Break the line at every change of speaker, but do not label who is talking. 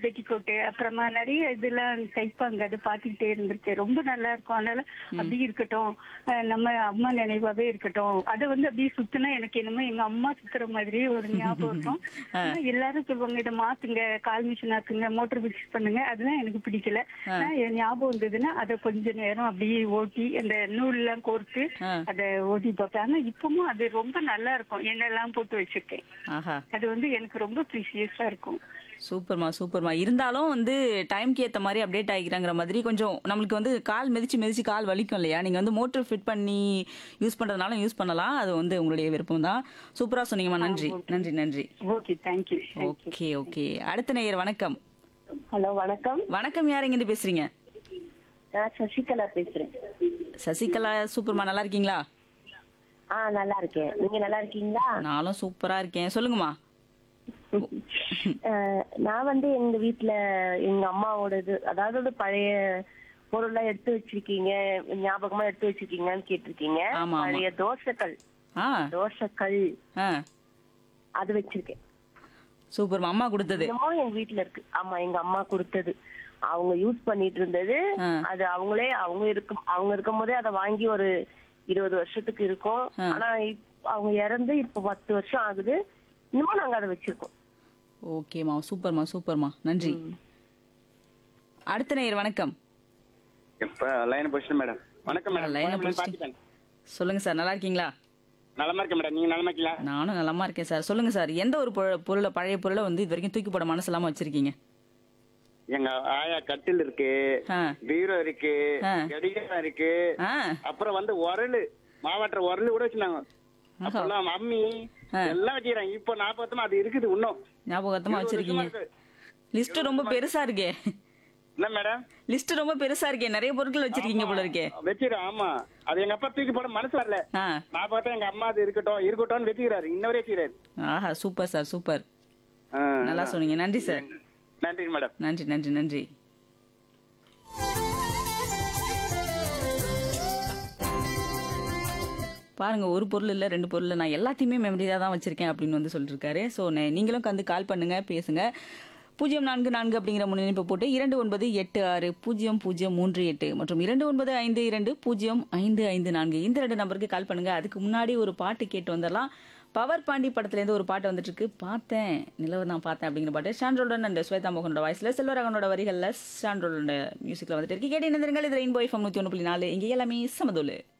பெட்டிக்கோட்டு அப்புறமா நிறைய இதெல்லாம் தைப்பாங்க அது பார்த்துக்கிட்டே இருந்திருக்கேன் ரொம்ப நல்லா இருக்கும் அதனால அப்படியே இருக்கட்டும் அஹ் நம்ம அம்மா நினைவாவே இருக்கட்டும் அதை வந்து அப்படியே சுத்தினா எனக்கு என்னமோ எங்க அம்மா சுத்துற மாதிரியே ஒரு ஞாபகம் இருக்கும் ஆனா எல்லாரும் சொல்லுவாங்க இதை மாத்துங்க கால் மிஷின் ஆக்குங்க மோட்டர் பிக்ஸ் பண்ணுங்க அதெல்லாம் எனக்கு பிடிக்கல ஆனா என் ஞாபகம் இருந்ததுன்னா அதை கொஞ்ச நேரம் அப்படியே ஓட்டி அந்த நூல் எல்லாம் கோர்த்து
ஆ.
அதை ஓட்டி பார்ப்பேன் ஆனா இப்பவும் அது ரொம்ப நல்லா இருக்கும் எண்ணெல்லாம் போட்டு வச்சிருக்கேன்
ஆஹா
அது வந்து எனக்கு ரொம்ப ப்ரீசியஸா இருக்கும்
சூப்பர்மா சூப்பர்மா இருந்தாலும் வந்து டைம்க்கு ஏற்ற மாதிரி அப்டேட் ஆகிக்கிறாங்கிற மாதிரி கொஞ்சம் நம்மளுக்கு வந்து கால் மிதிச்சு மிதிச்சு கால் வலிக்கும் இல்லையா நீங்கள் வந்து மோட்டர் ஃபிட் பண்ணி யூஸ் பண்ணுறதுனால யூஸ் பண்ணலாம் அது வந்து உங்களுடைய விருப்பம் தான் சூப்பராக சொன்னீங்கம்மா நன்றி நன்றி நன்றி
ஓகே தேங்க்யூ
ஓகே ஓகே அடுத்த நேயர் வணக்கம்
ஹலோ வணக்கம்
வணக்கம் யார் எங்கேருந்து பேசுறீங்க
நான் சசிகலா பேசுறேன்
சசிகலா சூப்பர்மா நல்லா இருக்கீங்களா
ஆ நல்லா இருக்கேன் நீங்க நல்லா இருக்கீங்களா
நானும் சூப்பரா இருக்கேன் சொல்லுங்கம்மா
அஹ், நான் வந்து எங்க வீட்ல எங்க அம்மாவோடது அதாவது ஒரு பழைய பொருள்லாம் எடுத்து வச்சிருக்கீங்க ஞாபகமா எடுத்து வச்சிருக்கீங்கன்னு கேட்டிருக்கீங்க
ஆமா, ஆமா.
பழைய தோசைக்கல்
ஆ
தோசைக்கல்
ஆ
அது வச்சிருக்கேன்
சூப்பர்மா அம்மா கொடுத்தது
இன்னமும் எங்க வீட்ல இருக்கு ஆமா எங்க அம்மா கொடுத்தது அவங்க யூஸ் பண்ணிட்டு இருந்தது
ஆ.
அது அவங்களே அவங்க இருக்கும் அவங்க இருக்கும் போதே அதை வாங்கி ஒரு இருபது வருஷத்துக்கு இருக்கும்
ஆ.
ஆனா இப்- அவங்க இறந்து இப்ப பத்து வருஷம் ஆகுது இன்னமும் நாங்க அதை வச்சிருக்கோம்
ஓகேம்மா சூப்பர்மா சூப்பர்மா நன்றி அடுத்த நேயர் வணக்கம்
இப்ப லைன் பொசிஷன் மேடம் வணக்கம் மேடம்
லைனை
கோயம்புல
பிடிச்சிட்டு-
பாத்துட்டேன்.
சொல்லுங்க சார் நல்லா இருக்கீங்களா
நலமா இருக்கேன் மேடம் நீங்க நலமா இருக்கீங்களா
நானும் நலமா இருக்கேன் சார் சொல்லுங்க சார் எந்த ஒரு பொருளை- பொருளை பழைய பொருளை வந்து இது வரைக்கும் தூக்கி போட மனசு இல்லாம வச்சிருக்கீங்க
எங்க ஆயா கட்டில் இருக்கு
ஆ.
பீரோ இருக்கு
ஆ.
கடிகாரம் இருக்கு
ஆ
அப்புறம் வந்து உரலு மாவாட்டுற உரலு கூட வச்சிருந்தாங்க அப்பெல்லாம் மம்மி எல்லாம் வச்சுக்கிறாங்க இப்போ நாற்பத்தமா அது இருக்குது இன்னும்
ஞாபகத்தமா
இருபது
வச்சிருக்கீங்க
வருஷமா இருக்கு.
லிஸ்ட் ரொம்ப பெருசா இருக்கே
என்ன மேடம்
லிஸ்ட் ரொம்ப பெருசா இருக்கே நிறைய பொருட்கள் வச்சிருக்கீங்க போல இருக்கே
வச்சிருக்கேன் ஆமா அது எங்க அப்பா தூக்கி போட மனசு வரல
ஆ
நான் பார்த்தா எங்க அம்மா அது இருக்கட்டும் இருக்கட்டும்னு வச்சுக்கிறாரு இன்னவரே வச்சுக்கிறாரு
ஆஹா சூப்பர் சார் சூப்பர்
ஆ.
நல்லா சொன்னீங்க நன்றி சார்
நன்றி மேடம்
நன்றி நன்றி நன்றி பாருங்க ஒரு பொருள் இல்ல ரெண்டு பொருள் இல்ல நான் எல்லாத்தையுமே மெமரியா தான் வச்சிருக்கேன் அப்படின்னு வந்து சொல்லிருக்காரு ஸோ நீங்களும் வந்து கால் பண்ணுங்க பேசுங்க பூஜ்ஜியம் நான்கு நான்கு அப்படிங்கிற முன்னிணைப்பு போட்டு இரண்டு ஒன்பது எட்டு ஆறு பூஜ்ஜியம் பூஜ்ஜியம் மூன்று எட்டு மற்றும் இரண்டு ஒன்பது ஐந்து இரண்டு பூஜ்ஜியம் ஐந்து ஐந்து நான்கு இந்த ரெண்டு நம்பருக்கு கால் பண்ணுங்க அதுக்கு முன்னாடி ஒரு பாட்டு கேட்டு வந்துடலாம் பவர் பாண்டி படத்துலேருந்து ஒரு பாட்டு வந்துட்டு இருக்கு பார்த்தேன் நிலவு நான் பார்த்தேன் அப்படிங்கிற பாட்டு ஷான்ரோடன் அண்ட் ஸ்வேதா மோகனோட வாய்ஸ்ல செல்வராகனோட வரிகளில் ஷான்ரோட மியூசிக்ல வந்துட்டு இருக்கு கேட்டு இணைந்திருங்கள் இது ரெயின்போ எஃப்எம் நூற்றி ஒன்று புள்ளி நாலு இங்கே எல்லாமே சமதோலு